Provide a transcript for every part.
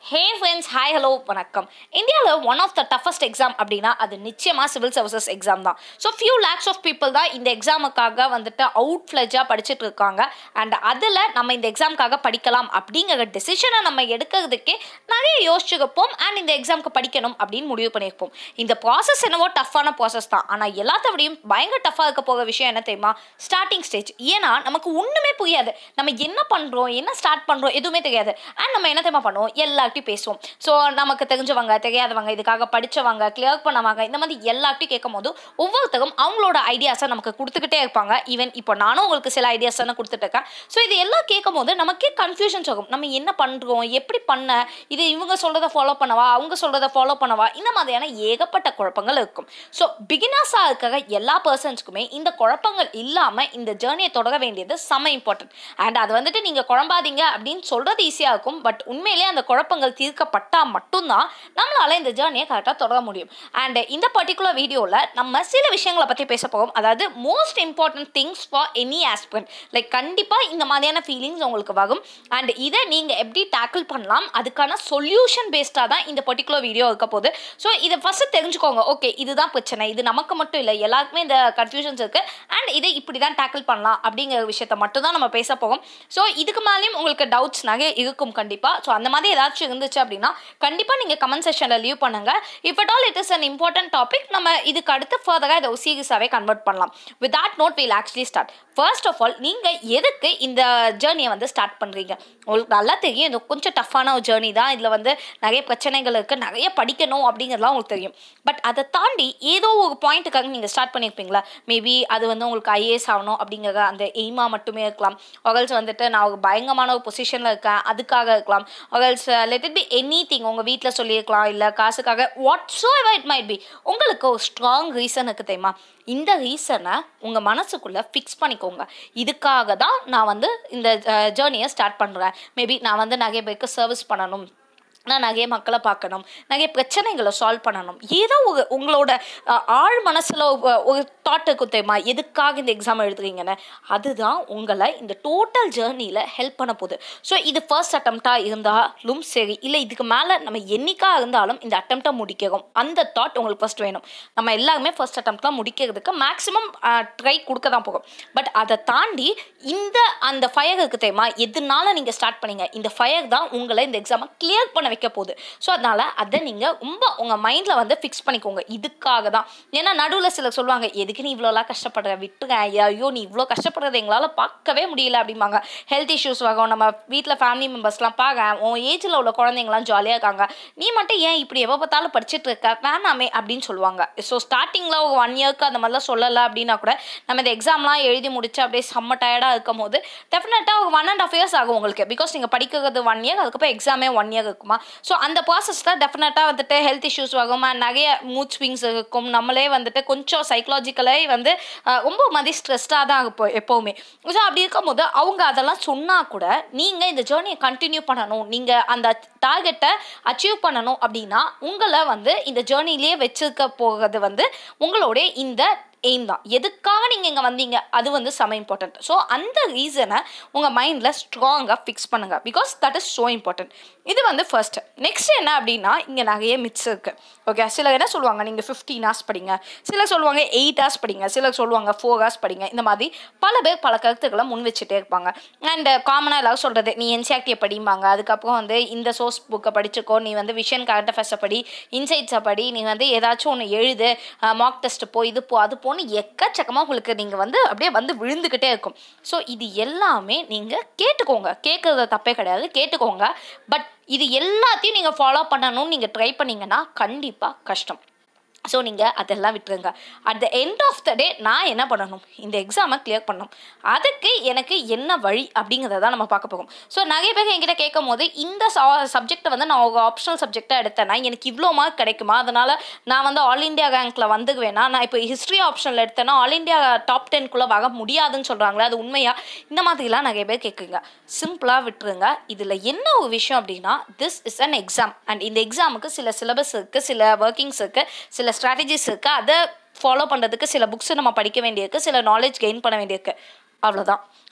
hey friends hi hello வணக்கம் இந்தியாவில் one of the toughest exam அப்படின்னா அது நிச்சயமாக சிவில் சர்வீசஸ் எக்ஸாம் தான் so few lakhs of people தான் இந்த எக்ஸாமுக்காக வந்துட்டு அவுட் ஃப்ளெஜாக படிச்சுட்டு இருக்காங்க அண்ட் அதில் நம்ம இந்த எக்ஸாமுக்காக படிக்கலாம் அப்படிங்கிற டெசிஷனை நம்ம எடுக்கிறதுக்கே நிறைய யோசிச்சுருப்போம் அண்ட் இந்த எக்ஸாமுக்கு படிக்கணும் அப்படின்னு முடிவு பண்ணியிருப்போம் இந்த ப்ராசஸ் என்னவோ டஃப்பான ப்ராசஸ் தான் ஆனால் எல்லாத்த விடையும் பயங்கர டஃப்பாக இருக்க போகிற விஷயம் என்ன தெரியுமா ஸ்டார்டிங் ஸ்டேஜ் ஏன்னா நமக்கு ஒன்றுமே புரியாது நம்ம என்ன பண்ணுறோம் என்ன ஸ்டார்ட் பண்ணுறோம் எதுவுமே தெரியாது அண்ட் நம்ம என்ன தெரியுமா பண்ணுவோம் எல்லார்ட்டையும் பேசுவோம் ஸோ நமக்கு தெரிஞ்சவங்க தெரியாதவங்க இதுக்காக படித்தவங்க கிளியர் பண்ணவங்க இந்த மாதிரி எல்லார்ட்டையும் கேட்கும் போது ஒவ்வொருத்தரும் அவங்களோட ஐடியாஸை நமக்கு கொடுத்துக்கிட்டே இருப்பாங்க ஈவன் இப்போ நானும் உங்களுக்கு சில ஐடியாஸ் தானே கொடுத்துட்டு இருக்கேன் ஸோ இது எல்லாம் கேட்கும் போது நமக்கே கன்ஃபியூஷன்ஸ் ஆகும் நம்ம என்ன பண்ணுறோம் எப்படி பண்ண இது இவங்க சொல்கிறத ஃபாலோ பண்ணவா அவங்க சொல்கிறத ஃபாலோ பண்ணவா இந்த மாதிரியான ஏகப்பட்ட குழப்பங்கள் இருக்கும் ஸோ பிகினர்ஸாக இருக்கிற எல்லா பர்சன்ஸ்க்குமே இந்த குழப்பங்கள் இல்லாமல் இந்த ஜேர்னியை தொடர வேண்டியது செம்ம இம்பார்ட்டன்ட் அண்ட் அது வந்துட்டு நீங்கள் குழம்பாதீங்க அப்படின்னு சொல்கிறது ஈஸியாக இருக்கும் பட் உண்மையிலேயே அந்த குழப்பங்கள் தீர்க்கப்பட்டால் மட்டும்தான் நம்மளால் இந்த ஜேர்னியை கரெக்டாக தொடர முடியும் அண்ட் இந்த பர்டிகுலர் வீடியோவில் நம்ம சில விஷயங்களை பற்றி பேச போகிறோம் அதாவது most important things for any aspirant like கண்டிப்பாக இந்த மாதிரியான ஃபீலிங்ஸ் உங்களுக்கு வரும் அண்ட் இதை நீங்கள் எப்படி டேக்கிள் பண்ணலாம் அதுக்கான சொல்யூஷன் பேஸ்டாக தான் இந்த பர்டிகுலர் வீடியோ இருக்க போகுது ஸோ இதை ஃபஸ்ட்டு தெரிஞ்சுக்கோங்க ஓகே இதுதான் பிரச்சனை இது நமக்கு மட்டும் இல்லை எல்லாருக்குமே இந்த கன்ஃபியூஷன்ஸ் இருக்குது அண்ட் இதை இப்படி தான் டேக்கிள் பண்ணலாம் அப்படிங்கிற விஷயத்த மட்டும் தான் நம்ம பேச போகிறோம் ஸோ இதுக்கு மேலேயும் உங்களுக்கு டவுட்ஸ் நிறைய இருக்கும் கண்டிப்பாக ஸோ அந்த மாதிரி ஏதாச்சும் இருந்துச்சு அப்படின்னா கண்டிப்பாக நீங்கள் கமெண்ட் செஷனில் லீவ் பண்ணுங்கள் if at all it is an important topic நம்ம இதுக்கு அடுத்து ஃபர்தராக இதை சீரியஸாகவே கன்வெர்ட் பண்ணலாம் with that note will actually start first of all நீங்கள் எதுக்கு இந்த ஜேர்னியை வந்து ஸ்டார்ட் பண்ணுறீங்க உங்களுக்கு நல்லா தெரியும் இது கொஞ்சம் டஃப்பான ஒரு ஜேர்னி தான் இதில் வந்து நிறைய பிரச்சனைகள் இருக்குது நிறைய படிக்கணும் அப்படிங்கிறதுலாம் உங்களுக்கு தெரியும் பட் அதை தாண்டி ஏதோ ஒரு பாயிண்ட்டுக்காக நீங்கள் ஸ்டார்ட் பண்ணியிருப்பீங்களா மேபி அது வந்து உங்களுக்கு ஐஏஎஸ் ஆகணும் அப்படிங்கிற அந்த எய்மாக மட்டுமே இருக்கலாம் ஒகல்ஸ் வந்துட்டு நான் ஒரு பயங்கரமான ஒரு பொசிஷனில் இருக்கேன் அதுக்காக இருக்கலாம் ஒகல்ஸ் let it be anything உங்கள் வீட்டில் சொல்லியிருக்கலாம் இல்லை காசுக்காக whatsoever it might be உங்களுக்கு ஒரு ஸ்ட்ராங் ரீசன் இருக்குது தெரியுமா இந்த ரீசனை உங்கள் மனசுக்குள்ளே ஃபிக்ஸ் பண்ணிக்கோங்க இதுக்காக தான் நான் வந்து இந்த ஜேர்னியை ஸ்டார்ட் பண்ணுறேன் மேபி நான் வந்து நிறைய பேருக்கு சர்வீஸ் பண்ணணும் நான் நிறைய மக்களை பார்க்கணும் நிறைய பிரச்சனைகளை சால்வ் பண்ணணும் ஏதோ ஒரு உங்களோட அஹ், ஆழ் மனசில் ஒரு தாட் இருக்கும் தெரியுமா எதுக்காக இந்த எக்ஸாம் எழுதுறீங்கன்னு அதுதான் உங்களை இந்த டோட்டல் ஜேர்னியில் ஹெல்ப் பண்ண போகுது ஸோ இது ஃபர்ஸ்ட் அட்டம்ப்டாக இருந்தாலும் சரி இல்லை இதுக்கு மேலே நம்ம என்னைக்கா இருந்தாலும் இந்த அட்டம்ப்டை முடிக்கிறோம் அந்த தாட் உங்களுக்கு ஃபர்ஸ்ட் வேணும் நம்ம எல்லாருமே ஃபர்ஸ்ட் அட்டம்ப்ட்லாம் முடிக்கிறதுக்கு மேக்ஸிமம் ட்ரை கொடுக்க தான் போகும் பட் அதை தாண்டி இந்த அந்த ஃபயர் இருக்குது தெரியுமா எதுனால நீங்கள் ஸ்டார்ட் பண்ணீங்க இந்த ஃபயர் தான் உங்களை இந்த எக்ஸாமை கிளியர் பண்ண வைக்க போகுது ஸோ அதனால் அதை நீங்கள் ரொம்ப உங்கள் மைண்டில் வந்து ஃபிக்ஸ் பண்ணிக்கோங்க இதுக்காக தான் ஏன்னா நடுவில் சிலர் சொல்லுவாங்க எதுக்கு நீ இவ்வளோலாம் கஷ்டப்படுற விட்டுங்க ஐயோ நீ இவ்வளோ கஷ்டப்படுறத எங்களால் பார்க்கவே முடியல அப்படிம்பாங்க ஹெல்த் இஷ்யூஸ் வரும் நம்ம வீட்டில் ஃபேமிலி மெம்பர்ஸ்லாம் பார்க்க உன் ஏஜில் உள்ள குழந்தைங்களாம் ஜாலியாக இருக்காங்க நீ மட்டும் ஏன் இப்படி எப்போ பார்த்தாலும் படிச்சுட்டு இருக்க வேணாமே அப்படின்னு சொல்லுவாங்க ஸோ ஸ்டார்டிங்கில் ஒரு ஒன் இயர்க்கு அந்த மாதிரிலாம் சொல்லலை அப்படின்னா கூட நம்ம இந்த எக்ஸாம்லாம் எழுதி முடிச்சு அப்படியே செம்ம டயர்டாக இருக்கும் போது டெஃபினட்டாக ஒரு ஒன் அண்ட் ஆஃப் இயர்ஸ் ஆகும் உங்களுக்கு பிகாஸ் நீங்கள் படிக்கிறது ஒன் இயர் அதுக்கப்புறம் எக்ஸாமே ஒன் இயர் இருக்குமா ஸோ அந்த ப்ராசஸில் டெஃபினட்டாக வந்துட்டு ஹெல்த் இஷ்யூஸ் வரும் and நிறைய மூட் ஸ்விங்ஸ் இருக்கும் நம்மளே வந்துட்டு கொஞ்சம் சைக்கலாஜிக்கலே வந்து அஹ், ரொம்ப மாதிரி ஸ்ட்ரெஸ்டாக தான் இருப்போம் எப்போவுமே ஸோ அப்படி இருக்கும்போது அவங்க அதெல்லாம் சொன்னால் கூட நீங்கள் இந்த ஜேர்னியை கண்டினியூ பண்ணணும் நீங்கள் அந்த டார்கெட்டை அச்சீவ் பண்ணணும் அப்படின்னா உங்களை வந்து இந்த ஜேர்னிலேயே வச்சுருக்க போகிறது வந்து உங்களுடைய இந்த எய்ம் தான் எதுக்காக நீங்கள் இங்கே வந்தீங்க அது வந்து செம இம்பார்ட்டன்ட் ஸோ அந்த ரீசனை உங்கள் மைண்டில் ஸ்ட்ராங்காக ஃபிக்ஸ் பண்ணுங்கள் because that is so important இது வந்து ஃபர்ஸ்ட் நெக்ஸ்ட் என்ன அப்படின்னா இங்கே நிறைய மிட்ஸ் இருக்குது ஓகே சிலர் என்ன சொல்லுவாங்க நீங்கள் ஃபிஃப்டீன் ஹார்ஸ் படிங்க சிலர் சொல்லுவாங்க எயிட் ஹார்ஸ் படிங்க சிலர் சொல்லுவாங்க ஃபோர் ஹார்ஸ் படிங்க இந்த மாதிரி பல பேர் பல கருத்துக்களை முன் வச்சுட்டே இருப்பாங்க அண்ட் காமனாக எல்லாரும் சொல்கிறது நீ என்சிஆர்டியை படிம்பாங்க அதுக்கப்புறம் வந்து இந்த சோர்ஸ் புக்கை படிச்சுக்கோ நீ வந்து விஷன் கரண்ட் அஃபேர்ஸை படி இன்சைட்ஸை படி நீ வந்து ஏதாச்சும் ஒன்று எழுது மார்க் டெஸ்ட் போ இது போ அது போன்னு எக்கச்சக்கமாக உங்களுக்கு நீங்கள் வந்து அப்படியே வந்து விழுந்துக்கிட்டே இருக்கும் ஸோ இது எல்லாமே நீங்கள் கேட்டுக்கோங்க கேட்குறது தப்பே கிடையாது கேட்டுக்கோங்க பட் இது எல்லாத்தையும் நீங்கள் ஃபாலோ பண்ணணும்னு நீங்கள் ட்ரை பண்ணீங்கன்னா கண்டிப்பாக கஷ்டம் ஸோ நீங்கள் அதெல்லாம் விட்டுருங்க at the end of the day நான் என்ன பண்ணணும் இந்த எக்ஸாமை கிளியர் பண்ணணும் அதுக்கு எனக்கு என்ன வழி அப்படிங்கிறத தான் நம்ம பார்க்க போகிறோம் ஸோ நிறைய பேர் என்கிட்ட கேட்கும் போது இந்த சப்ஜெக்டை வந்து நான் ஒரு ஆப்ஷனல் சப்ஜெக்டாக எடுத்தேன்னா எனக்கு இவ்வளோ மார்க் கிடைக்குமா அதனால் நான் வந்து ஆல் இந்தியா ரேங்க்கில் வந்துக்குவேனா நான் இப்போ ஹிஸ்ட்ரி ஆப்ஷனில் எடுத்தேன்னா ஆல் இந்தியா டாப் டென்க்குள்ளே வர முடியாதுன்னு சொல்கிறாங்களே அது உண்மையா இந்த மாதிரிலாம் நிறைய பேர் கேட்குங்க சிம்பிளாக விட்டுருங்க இதில் என்ன ஒரு விஷயம் அப்படின்னா this is an exam and இந்த எக்ஸாமுக்கு சில சிலபஸ் இருக்குது சில ஒர்க்கிங்ஸ் இருக்குது சில ஸ்ட்ராட்டஜிஸ் இருக்குது அதை ஃபாலோ பண்ணுறதுக்கு சில புக்ஸ் நம்ம படிக்க வேண்டியிருக்கு சில நாலேஜ் கெயின் பண்ண வேண்டியிருக்கு அவ்வளோதான்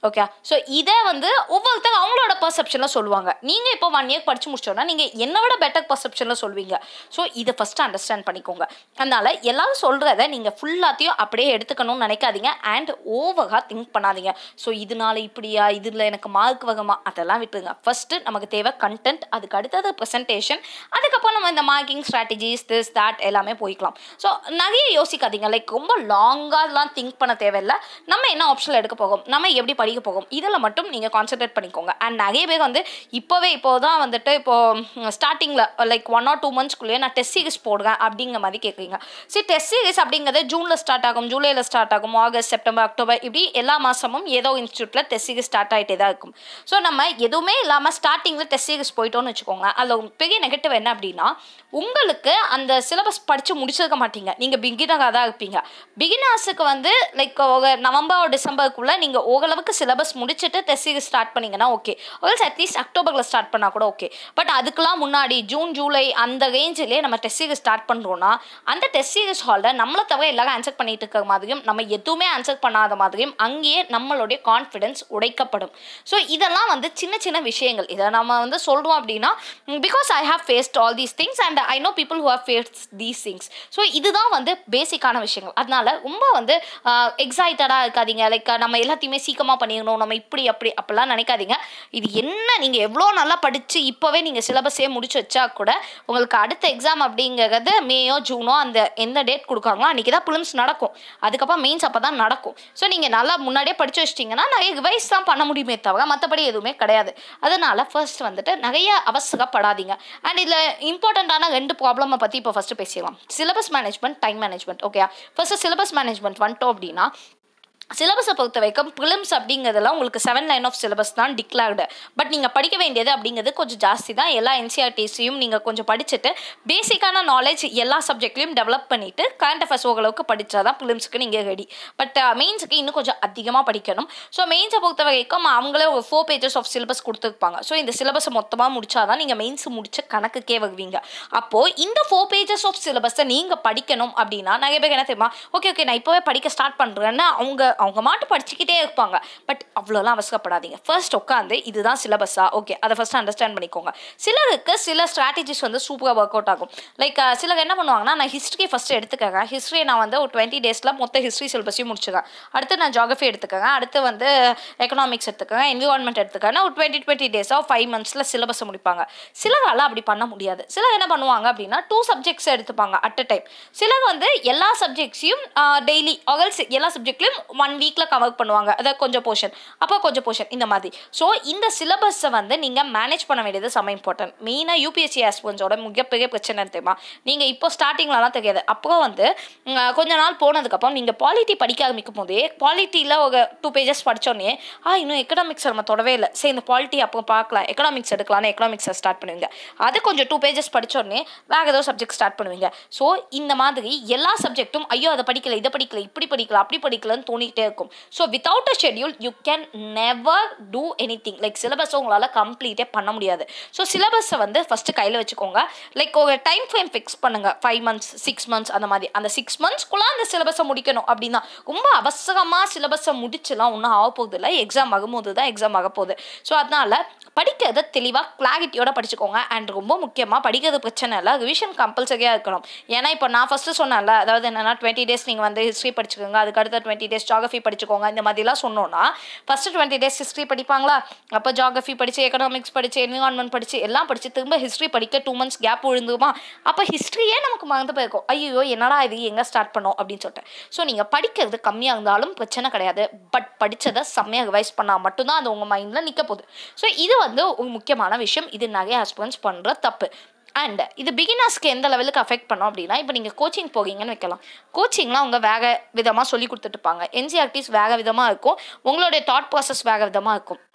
ஓகே ஸோ இதை வந்து ஒவ்வொருத்தங்க அவங்களோட பர்செப்ஷனில் சொல்லுவாங்க நீங்கள் இப்போ ஒன் இயர் படித்து முடிச்சோன்னா நீங்கள் என்னை விட பெட்டர் பர்செப்ஷனில் சொல்வீங்க ஸோ இதை ஃபஸ்ட்டு அண்டர்ஸ்டாண்ட் பண்ணிக்கோங்க அதனால் எல்லாரும் சொல்கிறத நீங்கள் ஃபுல்லாத்தையும் அப்படியே எடுத்துக்கணும்னு நினைக்காதீங்க அண்ட் ஓவராக திங்க் பண்ணாதீங்க ஸோ இதனால இப்படியா இதில் எனக்கு மார்க் வகமா அதெல்லாம் விட்டுருங்க ஃபஸ்ட்டு நமக்கு தேவை கண்டென்ட் அதுக்கு அடுத்தது ப்ரெசன்டேஷன் அதுக்கப்புறம் நம்ம இந்த மார்க்கிங் ஸ்ட்ராட்டஜிஸ் திஸ் தட் எல்லாமே போய்க்கலாம் ஸோ நிறைய யோசிக்காதீங்க லைக் ரொம்ப லாங்காலாம் திங்க் பண்ண தேவையில்லை நம்ம என்ன ஆப்ஷனில் எடுக்க போகும் நம்ம எப்படி படிக்க போகும் இதில் மட்டும் நீங்கள் கான்சென்ட்ரேட் பண்ணிக்கோங்க அண்ட் நிறைய பேர் வந்து இப்போவே இப்போ தான் வந்துட்டு இப்போ ஸ்டார்டிங்கில் லைக் ஒன் ஆர் டூ மந்த்ஸ்க்குள்ளேயே நான் டெஸ்ட் சீரிஸ் போடுறேன் அப்படிங்கிற மாதிரி கேட்குறீங்க சரி டெஸ்ட் சீரிஸ் அப்படிங்கிறது ஜூனில் ஸ்டார்ட் ஆகும் ஜூலையில் ஸ்டார்ட் ஆகும் ஆகஸ்ட் செப்டம்பர் அக்டோபர் இப்படி எல்லா மாதமும் ஏதோ இன்ஸ்டியூட்டில் டெஸ்ட் சீரிஸ் ஸ்டார்ட் ஆகிட்டே தான் இருக்கும் ஸோ நம்ம எதுவுமே இல்லாமல் ஸ்டார்டிங்கில் டெஸ்ட் சீரிஸ் போயிட்டோம்னு வச்சுக்கோங்க அதில் ஒரு பெரிய நெகட்டிவ் என்ன அப்படின்னா உங்களுக்கு அந்த சிலபஸ் படித்து முடிச்சிருக்க மாட்டீங்க நீங்கள் பிகினராக தான் இருப்பீங்க பிகினர்ஸுக்கு வந்து லைக் ஒரு நவம்பர் டிசம்பருக்குள்ளே நீங்கள் ஓரளவுக்கு சிலபஸ் முடிச்சுட்டு டெஸ்ட் சீரிஸ் ஸ்டார்ட் பண்ணீங்கன்னா ஓகே ஒரு அட்லீஸ்ட் அக்டோபரில் ஸ்டார்ட் பண்ணால் கூட ஓகே பட் அதுக்கெலாம் முன்னாடி ஜூன் ஜூலை அந்த ரேஞ்சிலே நம்ம டெஸ்ட் சீரிஸ் ஸ்டார்ட் பண்ணுறோன்னா அந்த டெஸ்ட் சீரிஸ் ஹாலில் நம்மளை தவிர எல்லாரும் ஆன்சர் பண்ணிட்டு இருக்கிற மாதிரியும் நம்ம எதுவுமே ஆன்சர் பண்ணாத மாதிரியும் அங்கேயே நம்மளுடைய கான்ஃபிடென்ஸ் உடைக்கப்படும் ஸோ இதெல்லாம் வந்து சின்ன சின்ன விஷயங்கள் இதை நம்ம வந்து சொல்கிறோம் அப்படின்னா because I have faced all these things and I know people who have faced these things so இதுதான் வந்து பேசிக்கான விஷயங்கள் அதனால ரொம்ப வந்து எக்ஸைட்டடாக இருக்காதீங்க லைக் நம்ம எல்லாத்தையுமே சீக்கிரமாக பண்ணிடணும் நம்ம இப்படி அப்படி அப்படிலாம் நினைக்காதீங்க இது என்ன நீங்கள் எவ்வளோ நல்லா படித்து இப்போவே நீங்கள் சிலபஸே முடிச்சு வச்சா கூட உங்களுக்கு அடுத்த எக்ஸாம் அப்படிங்கிறது மேயோ ஜூனோ அந்த எந்த டேட் கொடுக்காங்களோ அன்றைக்கி தான் பிலிம்ஸ் நடக்கும் அதுக்கப்புறம் மெயின்ஸ் அப்போ தான் நடக்கும் ஸோ நீங்கள் நல்லா முன்னாடியே படித்து வச்சிட்டிங்கன்னா நிறைய ரிவைஸ் தான் பண்ண முடியுமே தவிர மற்றபடி எதுவுமே கிடையாது அதனால் ஃபர்ஸ்ட் வந்துட்டு நிறைய அவசரப்படாதீங்க அண்ட் இதில் இம்பார்ட்டண்ட்டான ரெண்டு ப்ராப்ளமை பற்றி இப்போ ஃபஸ்ட்டு பேசிடலாம் syllabus management time management okay first syllabus management வந்துட்டோம் அப்படின்னா சிலபஸை பொறுத்த வரைக்கும் ப்ரிலிம்ஸ் அப்படிங்கிறதுலாம் உங்களுக்கு செவன் லைன் ஆஃப் சிலபஸ் தான் டிக்ளேர்டு பட் நீங்கள் படிக்க வேண்டியது அப்படிங்கிறது கொஞ்சம் ஜாஸ்தி தான் எல்லா என்சிஆர்டிஸையும் நீங்கள் கொஞ்சம் படிச்சுட்டு பேசிக்கான நாலேஜ் எல்லா சப்ஜெக்ட்லையும் டெவலப் பண்ணிவிட்டு கரண்ட் அஃபேர்ஸ் ஓரளவுக்கு படித்தா தான் ப்ரிலிம்ஸ்க்கு நீங்கள் ரெடி பட் மெயின்ஸுக்கு இன்னும் கொஞ்சம் அதிகமாக படிக்கணும் ஸோ மெயின்ஸை பொறுத்த வரைக்கும் அவங்களே ஒரு ஃபோர் பேஜஸ் ஆஃப் சிலபஸ் கொடுத்துருப்பாங்க ஸோ இந்த சிலபஸை மொத்தமாக முடிச்சாதான் நீங்கள் மெயின்ஸ் முடிச்ச கணக்குக்கே வருவீங்க அப்போது இந்த ஃபோர் பேஜஸ் ஆஃப் சிலபஸை நீங்கள் படிக்கணும் அப்படின்னா நிறைய பேர் என்ன தெரியுமா ஓகே ஓகே நான் இப்போவே படிக்க ஸ்டார்ட் பண்ணுறேன்னு அவங்க அவங்க மாட்டு படிச்சுக்கிட்டே இருப்பாங்க பட் அவ்வளோலாம் அவசரப்படாதீங்க ஃபர்ஸ்ட் உட்காந்து இதுதான் சிலபஸா ஓகே அதை ஃபர்ஸ்ட் அண்டர்ஸ்டாண்ட் பண்ணிக்கோங்க சிலருக்கு சில ஸ்ட்ராட்டஜிஸ் வந்து சூப்பராக ஒர்க் அவுட் ஆகும் லைக் சிலர் என்ன பண்ணுவாங்கன்னா நான் ஹிஸ்ட்ரி ஃபஸ்ட்டு எடுத்துக்கறேன் ஹிஸ்ட்ரியை நான் வந்து ஒரு டுவெண்ட்டி டேஸில் மொத்த ஹிஸ்ட்ரி சிலபஸையும் முடிச்சுக்கிறேன் அடுத்து நான் ஜாகிரஃபி எடுத்துக்கிறேன் அடுத்து வந்து எக்கனாமிக்ஸ் எடுத்துக்கிறேன் என்விரான்மெண்ட் எடுத்துக்கிறேன் ஒரு டுவெண்ட்டி டுவெண்ட்டி டேஸாக ஃபைவ் மந்த்ஸில் சிலபஸை முடிப்பாங்க சிலரால் அப்படி பண்ண முடியாது சிலர் என்ன பண்ணுவாங்க அப்படின்னா டூ சப்ஜெக்ட்ஸ் எடுத்துப்பாங்க அட் அ டைம் சிலர் வந்து எல்லா சப்ஜெக்ட்ஸையும் டெய்லி ஆகல்ஸ் எல்லா சப்ஜெக்ட்லையும் ஒன் வீக்கில் கவர் பண்ணுவாங்க அதாவது கொஞ்சம் போர்ஷன் அப்போ கொஞ்சம் போர்ஷன் இந்த மாதிரி ஸோ இந்த சிலபஸை வந்து நீங்கள் மேனேஜ் பண்ண வேண்டியது செம்ம இம்பார்ட்டன்ட் மெயினாக யூபிஎஸ்சி ஆஸ்பன்ஸோட மிகப்பெரிய பிரச்சனை தெரியுமா நீங்கள் இப்போ ஸ்டார்டிங்லலாம் தெரியாது அப்புறம் வந்து உம், கொஞ்ச நாள் போனதுக்கப்புறம் நீங்கள் பாலிட்டி படிக்க ஆரம்பிக்கும் போதே பாலிட்டியில் ஒரு டூ பேஜஸ் படித்தோடனே ஆ இன்னும் எக்கனாமிக்ஸ் நம்ம தொடவே இல்லை சரி இந்த பாலிட்டி அப்போ பார்க்கலாம் எக்கனாமிக்ஸ் எடுக்கலாம்னு எக்கனாமிக்ஸை ஸ்டார்ட் பண்ணுவீங்க அது கொஞ்சம் டூ பேஜஸ் படித்தோடனே வேறு ஏதோ சப்ஜெக்ட் ஸ்டார்ட் பண்ணுவீங்க ஸோ இந்த மாதிரி எல்லா சப்ஜெக்ட்டும் ஐயோ அதை படிக்கல இதை படிக்கல இப்படி படிக்கல அப்படி படிக்கலன்னு தோணிக்கிட்டே இருக்கும் so without a schedule you can never do anything like சிலபஸை உங்களால் கம்ப்ளீட்டே பண்ண முடியாது ஸோ சிலபஸை வந்து ஃபஸ்ட்டு கையில் வச்சுக்கோங்க லைக் ஒரு டைம் ஃப்ரேம் ஃபிக்ஸ் பண்ணுங்கள் ஃபைவ் மந்த்ஸ் சிக்ஸ் மந்த்ஸ் அந்த மாதிரி அந்த சிக்ஸ் மந்த்ஸ்க்குள்ளே அந்த சிலபஸை முடிக்கணும் அப்படின்னா ரொம்ப அவசரமாக சிலபஸை முடிச்சுலாம் ஒன்றும் ஆக போகுது இல்லை எக்ஸாம் ஆகும்போது தான் எக்ஸாம் ஆக போகுது ஸோ அதனால் படிக்கிறத தெளிவாக கிளாரிட்டியோட படிச்சுக்கோங்க அண்ட் ரொம்ப முக்கியமாக படிக்கிறது பிரச்சனை இல்லை ரிவிஷன் கம்பல்சரியாக இருக்கணும் ஏன்னா இப்போ நான் ஃபஸ்ட்டு சொன்னேன்ல அதாவது என்னென்னா டுவெண்ட்டி டேஸ் நீங்கள் வந்து ஹிஸ்ட்ரி படிச்சுக்கோங்க அதுக்கு அடுத்த டுவெண்ட்டி டேஸ் ஜாகிரஃபி படிச்சுக்கோங்க இந்த மாதிரிலாம் சொன்னோன்னா ஃபஸ்ட்டு டுவெண்ட்டி டேஸ் ஹிஸ்ட்ரி படிப்பாங்களா அப்போ ஜாகிரஃபி படித்து எக்கனாமிக்ஸ் படித்து என்விரான்மெண்ட் படித்து எல்லாம் படித்து திரும்ப ஹிஸ்ட்ரி படிக்க டூ மந்த்ஸ் கேப் விழுந்துமா அப்போ ஹிஸ்ட்ரியே நமக்கு மறந்து போயிருக்கும் ஐயோ என்னடா இது எங்கே ஸ்டார்ட் பண்ணோம் அப்படின்னு சொல்லிட்டு ஸோ நீங்கள் படிக்கிறது கம்மியாக இருந்தாலும் பிரச்சனை கிடையாது பட் படித்ததை செம்மையாக ரிவைஸ் பண்ணால் மட்டும்தான் அது உங்கள் மைண்டில் நிற்க போகுது ஸோ இது வந்து ஒரு முக்கியமான விஷயம் இது நிறைய ஹஸ்பண்ட்ஸ் பண்ணுற தப்பு அண்ட் இது பிகினர்ஸ்க்கு எந்த லெவலுக்கு அஃபெக்ட் பண்ணோம் அப்படின்னா இப்போ நீங்கள் கோச்சிங் போகிறீங்கன்னு வைக்கலாம் கோச்சிங்லாம் அவங்க வேக விதமாக சொல்லி கொடுத்துட்டுப்பாங்க என்சிஆர்டிஸ் வேக விதமாக இருக்கும் உங்களுடைய தாட் ப்ராசஸ் வேக விதமாக இருக்கும்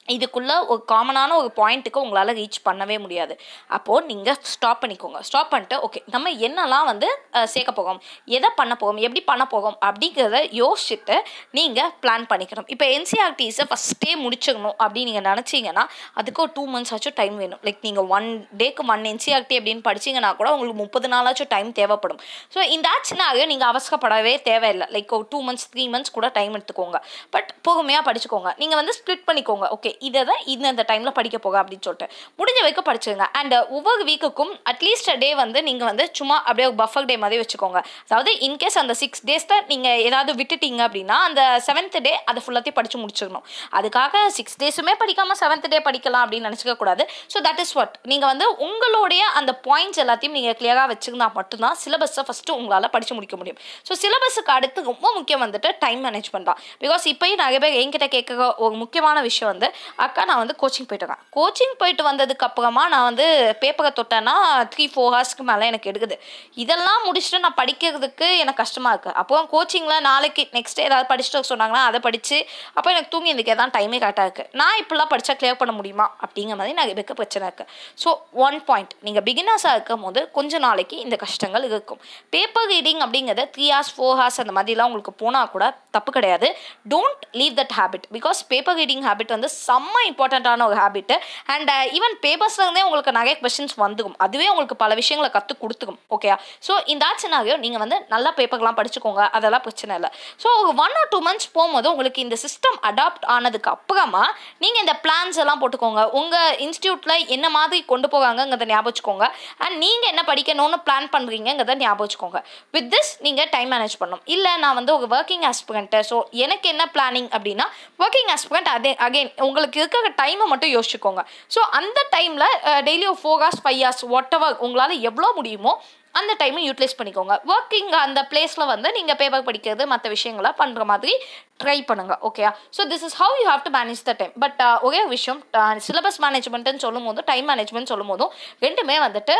இதுக்குள்ளே ஒரு காமனான ஒரு பாயிண்ட்டுக்கு உங்களால் ரீச் பண்ணவே முடியாது அப்போது நீங்கள் ஸ்டாப் பண்ணிக்கோங்க ஸ்டாப் பண்ணிட்டு ஓகே நம்ம என்னெல்லாம் வந்து அஹ், சேர்க்க போகிறோம் எதை பண்ண போகிறோம் எப்படி பண்ண போகிறோம் அப்படிங்கிறத யோசிச்சுட்டு நீங்கள் பிளான் பண்ணிக்கணும் இப்போ என்சிஆர்டிஸை ஃபஸ்ட்டே முடிச்சிடணும் அப்படின்னு நீங்கள் நினச்சிங்கன்னா அதுக்கு ஒரு டூ மந்த்ஸ் ஆச்சும் டைம் வேணும் லைக் நீங்கள் ஒன் டேக்கு ஒன் என்சிஆர்டி அப்படின்னு படிச்சீங்கன்னா கூட உங்களுக்கு முப்பது நாளாச்சும் டைம் தேவைப்படும் ஸோ இந்த ஆச்சுனாக நீங்கள் அவசரப்படவே தேவையில்லை லைக் ஒரு டூ மந்த்ஸ் த்ரீ மந்த்ஸ் கூட டைம் எடுத்துக்கோங்க பட் பொறுமையாக படிச்சுக்கோங்க நீங்கள் வந்து ஸ்ப்ளிட் பண்ணிக்கோங்க ஓகே இதை தான் இந்த இந்த டைமில் படிக்க போக அப்படின்னு சொல்லிட்டு முடிஞ்ச வரைக்கும் படிச்சுங்க அண்ட் ஒவ்வொரு வீக்குக்கும் அட்லீஸ்ட் டே வந்து நீங்கள் வந்து சும்மா அப்படியே பஃபர் டே மாதிரி வச்சுக்கோங்க அதாவது இன்கேஸ் அந்த சிக்ஸ் டேஸில் நீங்கள் ஏதாவது விட்டுட்டீங்க அப்படின்னா அந்த செவன்த் டே அதை ஃபுல்லாத்தையும் படித்து முடிச்சிடணும் அதுக்காக சிக்ஸ் டேஸுமே படிக்காமல் செவன்த் டே படிக்கலாம் அப்படின்னு நினச்சிக்க கூடாது ஸோ தட் இஸ் வாட் நீங்கள் வந்து உங்களுடைய அந்த பாயிண்ட்ஸ் எல்லாத்தையும் நீங்கள் கிளியராக வச்சுருந்தா மட்டும்தான் சிலபஸை ஃபஸ்ட்டு உங்களால் படித்து முடிக்க முடியும் ஸோ சிலபஸுக்கு அடுத்து ரொம்ப முக்கியம் வந்துட்டு டைம் மேனேஜ்மெண்ட் தான் பிகாஸ் இப்போயும் நிறைய பேர் என்கிட்ட கேட்க ஒரு முக்கியமான விஷயம் வந்து அக்கா நான் வந்து கோச்சிங் போயிட்டு வரேன் கோச்சிங் போயிட்டு வந்ததுக்கு அப்புறமா நான் வந்து பேப்பரை தொட்டேன்னா த்ரீ ஃபோர் ஹவர்ஸ்க்கு மேலே எனக்கு எடுக்குது இதெல்லாம் முடிச்சுட்டு நான் படிக்கிறதுக்கு எனக்கு கஷ்டமாக இருக்குது அப்போ கோச்சிங்கில் நாளைக்கு நெக்ஸ்ட் ஏதாவது படிச்சுட்டு வர சொன்னாங்கன்னா அதை படித்து அப்போ எனக்கு தூங்கி எதுக்கு தான் டைமே கரெக்டாக இருக்குது நான் இப்படிலாம் படித்தா கிளியர் பண்ண முடியுமா அப்படிங்கிற மாதிரி நிறைய பேருக்கு பிரச்சனை இருக்குது ஸோ ஒன் பாயிண்ட் நீங்கள் பிகினர்ஸாக இருக்கும் போது கொஞ்ச நாளைக்கு இந்த கஷ்டங்கள் இருக்கும் பேப்பர் ரீடிங் அப்படிங்கிறது த்ரீ ஹார்ஸ் ஃபோர் ஹார்ஸ் அந்த மாதிரிலாம் உங்களுக்கு போனால் கூட தப்பு கிடையாது don't leave that habit because paper reading habit வந்து செம்ம இம்பார்ட்டண்ட்டான ஒரு ஹேபிட் அண்ட் ஈவன் பேப்பர்ஸ்லேருந்தே உங்களுக்கு நிறைய கொஸ்டின்ஸ் வந்துடும் அதுவே உங்களுக்கு பல விஷயங்களை கற்றுக் கொடுத்துக்கும் ஓகேயா ஸோ இந்த ஆச்சுனாகியோ நீங்கள் வந்து நல்லா பேப்பர்லாம் படிச்சுக்கோங்க அதெல்லாம் பிரச்சனை இல்லை ஸோ ஒரு ஒன் ஆர் டூ மந்த்ஸ் போகும்போது உங்களுக்கு இந்த சிஸ்டம் அடாப்ட் ஆனதுக்கு அப்புறமா நீங்கள் இந்த பிளான்ஸ் எல்லாம் போட்டுக்கோங்க உங்கள் இன்ஸ்டியூட்டில் என்ன மாதிரி கொண்டு போவாங்கங்கிறத ஞாபகம் வச்சுக்கோங்க அண்ட் நீங்கள் என்ன படிக்கணும்னு பிளான் பண்ணுறீங்கிறத ஞாபகம் வச்சுக்கோங்க வித் திஸ் நீங்கள் டைம் மேனேஜ் பண்ணணும் இல்லை நான் வந்து ஒரு ஒர்க்கிங் ஆஸ்பிரண்ட்டு ஸோ எனக்கு என்ன பிளானிங் அப்படின்னா ஒர்க்கிங் ஆஸ்பிரண்ட் அதே அகைன் உங்களுக்கு இருக்கிற டைமை மட்டும் யோசிச்சுக்கோங்க ஸோ அந்த டைமில் டெய்லி ஒரு four hours five hours whatever உங்களால் எவ்வளோ முடியுமோ அந்த டைமை யூட்டிலைஸ் பண்ணிக்கோங்க ஒர்க்கிங் அந்த பிளேஸில் வந்து நீங்கள் பேப்பர் படிக்கிறது மற்ற விஷயங்களை பண்ணுற மாதிரி ட்ரை பண்ணுங்க ஓகேயா so this is how you have to manage the time but ஒரே ஒரு விஷயம் சிலபஸ் மேனேஜ்மெண்ட்டுன்னு சொல்லும் போதும் டைம் மேனேஜ்மெண்ட் சொல்லும் போதும் ரெண்டுமே வந்துட்டு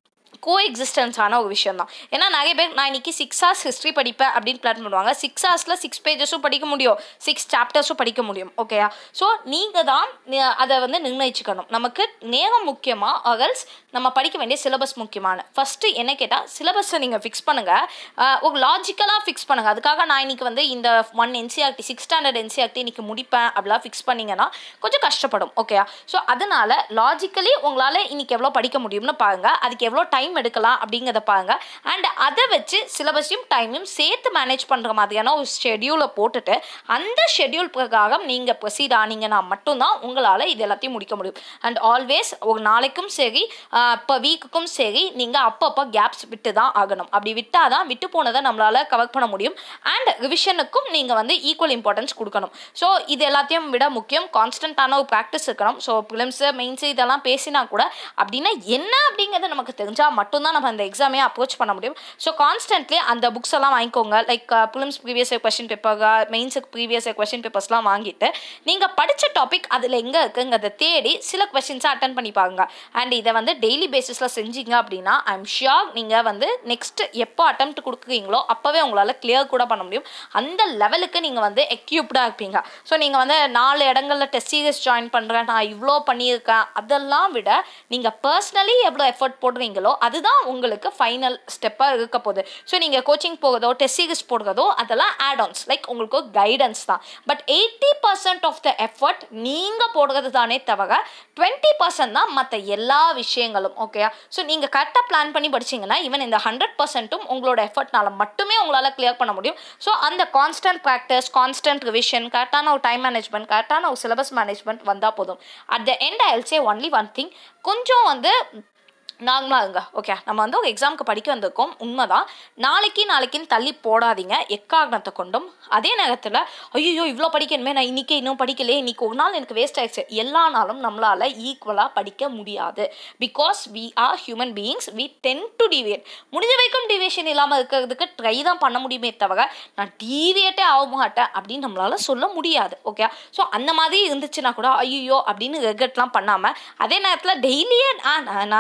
கோ எக்ஸிஸ்டன்ஸான ஒரு விஷயம் தான் ஏன்னா நிறைய பேர் நான் இன்னைக்கு சிக்ஸ் ஹவர்ஸ் ஹிஸ்ட்ரி படிப்பேன் அப்படின்னு பிளான் பண்ணுவாங்க சிக்ஸ் ஹவர்ஸில் சிக்ஸ் பேஜஸும் படிக்க முடியும் சிக்ஸ் சாப்டர்ஸும் படிக்க முடியும் ஓகேயா ஸோ நீங்கள் தான் நி- அதை வந்து நிர்ணயிச்சுக்கணும் நமக்கு நேரம் முக்கியமா அகல்ஸ் நம்ம படிக்க வேண்டிய சிலபஸ் முக்கியமான ஃபஸ்ட்டு என்ன கேட்டால் சிலபஸை நீங்கள் ஃபிக்ஸ் பண்ணுங்கள் ஒரு லாஜிக்கலாக ஃபிக்ஸ் பண்ணுங்கள் அதுக்காக நான் இன்னைக்கு வந்து இந்த one NCERT six standard NCERT இன்னைக்கு முடிப்பேன் அப்படிலாம் ஃபிக்ஸ் பண்ணீங்கன்னா கொஞ்சம் கஷ்டப்படும் ஓகேயா ஸோ அதனால லாஜிக்கலி உங்களால் இன்னைக்கு எவ்வளோ படிக்க முடியும்னு பாருங்க அதுக்கு எவ்வளோ டைம் எடுக்கலாம் அப்படிங்கிறத பாருங்க அண்ட் அதை வச்சு சிலபஸையும் டைமையும் சேர்த்து மேனேஜ் பண்ணுற மாதிரியான ஒரு ஷெடியூலை போட்டுட்டு அந்த ஷெடியூல் பிரகாரம் நீங்கள் ப்ரொசீட் ஆனீங்கன்னா மட்டும்தான் உங்களால் இது எல்லாத்தையும் முடிக்க முடியும் அண்ட் ஆல்வேஸ் ஒரு நாளைக்கும் சரி இப்போ வீக்குக்கும் சரி நீங்கள் அப்பப்போ கேப்ஸ் விட்டு தான் ஆகணும் அப்படி விட்டால் தான் விட்டு போனதை நம்மளால் கவர் பண்ண முடியும் அண்ட் ரிவிஷனுக்கும் நீங்கள் வந்து ஈக்குவல் இம்பார்ட்டன்ஸ் கொடுக்கணும் ஸோ இது எல்லாத்தையும் விட முக்கியம் கான்ஸ்டன்ட்டான ஒரு ப்ராக்டிஸ் இருக்கணும் ஸோ ப்ரிலிம்ஸு மெயின்ஸு இதெல்லாம் பேசினா கூட அப்படின்னா என்ன அப்படிங்கிறது நமக்கு தெரிஞ்சால் மட்டும்தான் நம்ம அந்த எக்ஸாமே அப்ரோச் பண்ண முடியும் ஸோ கான்ஸ்டன்ட்லி அந்த புக்ஸ் எல்லாம் வாங்கிக்கோங்க like prelims previous question paper மெயின்ஸுக்கு ப்ரீவியஸ் கொஸ்டின் பேப்பர்ஸ்லாம் வாங்கிட்டு நீங்கள் படித்த டாபிக் அதில் எங்கே இருக்குங்கிறத தேடி சில கொஸ்டின்ஸை அட்டன் பண்ணி பாருங்க அண்ட் இதை வந்து டெய்லி பேசிஸில் செஞ்சீங்க அப்படின்னா ஐம் ஷியோர் நீங்கள் வந்து நெக்ஸ்ட் எப்போ அட்டெம்ப்ட் கொடுக்குறீங்களோ அப்போவே உங்களால் கிளியர் கூட பண்ண முடியும் அந்த லெவலுக்கு நீங்கள் வந்து எக்யூப்டாக இருப்பீங்க ஸோ நீங்கள் வந்து நாலு இடங்களில் டெஸ்ட் சீரியஸ் ஜாயின் பண்ணுறேன் நான் இவ்வளோ பண்ணியிருக்கேன் அதெல்லாம் விட நீங்கள் பர்சனலி எவ்வளோ எஃபர்ட் போடுறீங்களோ அதுதான் உங்களுக்கு ஃபைனல் ஸ்டெப்பாக இருக்க போகுது ஸோ நீங்கள் கோச்சிங் போகிறதோ டெஸ்ட் சீரிஸ் போடுறதோ அதெல்லாம் ஆட் ஆன்ஸ் லைக் உங்களுக்கு கைடன்ஸ் தான் but eighty percent of the effort நீங்கள் போடுறது தானே தவிர டுவெண்ட்டி பர்சன்ட் தான் மற்ற எல்லா விஷயங்களும் ஓகேயா ஸோ நீங்கள் கரெக்டாக பிளான் பண்ணி படிச்சீங்கன்னா ஈவன் இந்த ஹண்ட்ரட் பர்சன்ட்டும் உங்களோட எஃபர்ட்னால மட்டுமே உங்களால் கிளியர் பண்ண முடியும் ஸோ அந்த கான்ஸ்டன்ட் ப்ராக்டிஸ் கான்ஸ்டன்ட் ரிவிஷன் கரெக்டான ஒரு டைம் மேனேஜ்மெண்ட் கரெக்டான ஒரு சிலபஸ் மேனேஜ்மெண்ட் வந்தால் போதும் at the end I say only one thing கொஞ்சம் வந்து நார்மலாக இருங்க ஓகே நம்ம வந்து ஒரு எக்ஸாமுக்கு படிக்க வந்திருக்கோம் உண்மைதான் நாளைக்கு நாளைக்குன்னு தள்ளி போடாதீங்க எக்காரணத்தை கொண்டும் அதே நேரத்தில் ஐயோ இவ்வளோ படிக்கணுமே நான் இன்னைக்கு இன்னும் படிக்கலையே இன்னைக்கு ஒரு நாள் எனக்கு வேஸ்ட் ஆயிடுச்சு எல்லா நாளும் நம்மளால் ஈக்குவலாக படிக்க முடியாது because we are human beings we tend to deviate முடிஞ்ச வரைக்கும் டிவியேஷன் இல்லாமல் இருக்கிறதுக்கு ட்ரை தான் பண்ண முடியுமே தவிர நான் டிவியேட்டே ஆக மாட்டேன் அப்படின்னு நம்மளால சொல்ல முடியாது ஓகே ஸோ அந்த மாதிரி இருந்துச்சுன்னா கூட ஐயோ அப்படின்னு ரெகட்லாம் பண்ணாமல் அதே நேரத்தில் டெய்லியே நான் நான் ரெகட்லாம்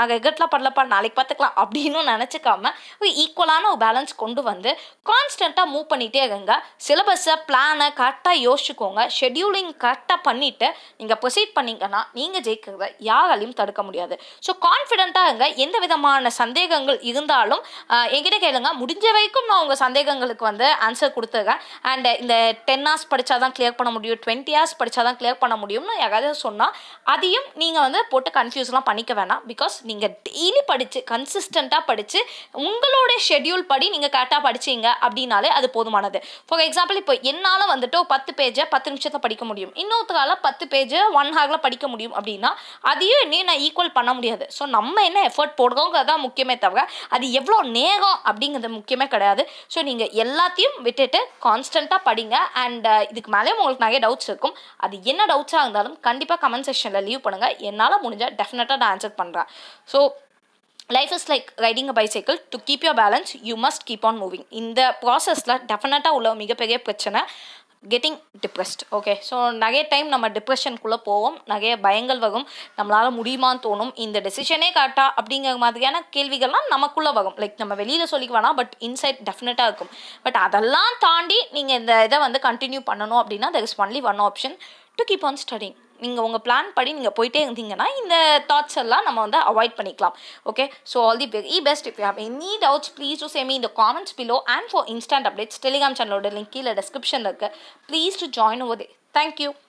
படலப்பா நாளைக்கு பார்த்துக்கலாம் அப்படின்னு நினச்சிக்காம ஒரு ஈக்குவலான ஒரு பேலன்ஸ் கொண்டு வந்து கான்ஸ்டண்ட்டாக மூவ் பண்ணிகிட்டே இருங்க சிலபஸை பிளானை கரெக்டாக யோசிச்சுக்கோங்க ஷெட்யூலிங் கரெக்டாக பண்ணிவிட்டு நீங்கள் ப்ரொசீட் பண்ணீங்கன்னா நீங்கள் ஜெயிக்கிறத யாராலையும் தடுக்க முடியாது ஸோ கான்ஃபிடென்ட்டாக இருங்க எந்த விதமான சந்தேகங்கள் இருந்தாலும் ஆஹ், என்கிட்ட கேளுங்க முடிஞ்ச வரைக்கும் நான் உங்கள் சந்தேகங்களுக்கு வந்து ஆன்சர் கொடுத்துருக்கேன் அண்ட் இந்த டென் ஹவர்ஸ் படித்தா தான் கிளியர் பண்ண முடியும் டுவெண்ட்டி ஹவர்ஸ் படித்தா தான் கிளியர் பண்ண முடியும்னு யாராவது சொன்னால் அதையும் நீங்கள் வந்து போட்டு கன்ஃபியூஸ்லாம் பண்ணிக்க வேணாம் பிகாஸ் நீங்கள் டெய்லி படித்து கன்சிஸ்டண்ட்டாக படித்து உங்களோட ஷெட்யூல் படி நீங்கள் கரெக்டாக படிச்சீங்க அப்படின்னாலே அது போதுமானது ஃபார் எக்ஸாம்பிள் இப்போ என்னால் வந்துட்டு ஒரு பத்து பேஜை பத்து நிமிஷத்தை படிக்க முடியும் இன்னொருத்தரால பத்து பேஜை ஒன் ஹாரில் படிக்க முடியும் அப்படின்னா அதையும் என்னையும் நான் ஈக்குவல் பண்ண முடியாது ஸோ நம்ம என்ன எஃபர்ட் போடுறோங்கிறது தான் முக்கியமே தவிர அது எவ்வளோ நேரம் அப்படிங்கிறது முக்கியமே கிடையாது ஸோ நீங்கள் எல்லாத்தையும் விட்டுட்டு கான்ஸ்டண்ட்டாக படிங்க அண்ட் இதுக்கு மேலேயும் உங்களுக்கு நிறைய டவுட்ஸ் இருக்கும் அது என்ன டவுட்ஸாக இருந்தாலும் கண்டிப்பாக கமெண்ட் செக்ஷனில் லீவ் பண்ணுங்கள் என்னால் முடிஞ்சால் டெஃபினட்டாக நான் ஆன்சர் பண்ணுறேன் so life is like riding a bicycle to keep your balance you must keep on moving இந்த ப்ராசஸில் டெஃபினட்டாக உள்ள மிகப்பெரிய பிரச்சனை கெட்டிங் டிப்ரெஸ்ட் ஓகே ஸோ நிறைய டைம் நம்ம டிப்ரெஷனுக்குள்ளே போவோம் நிறைய பயங்கள் வரும் நம்மளால் முடியுமான்னு தோணும் இந்த டெசிஷனே காட்டா அப்படிங்கிற மாதிரியான கேள்விகள்லாம் நமக்குள்ளே வரும் லைக் நம்ம வெளியில் சொல்லிக்க வேணாம் பட் இன்சைட் டெஃபினட்டாக இருக்கும் பட் அதெல்லாம் தாண்டி நீங்கள் இந்த இதை வந்து கண்டினியூ பண்ணணும் அப்படின்னா there is only one option to keep on studying நீங்கள் உங்கள் பிளான் படி நீங்கள் போயிட்டே இருந்தீங்கன்னா இந்த தாட்ஸ் எல்லாம் நம்ம வந்து அவாய்ட் பண்ணிக்கலாம் okay so all the very best if you have any doubts please do say me in the comments below and for instant updates Telegram சேனலோட லிங்க் கீழே டிஸ்கிரிப்ஷனில் இருக்குது please do join over there thank you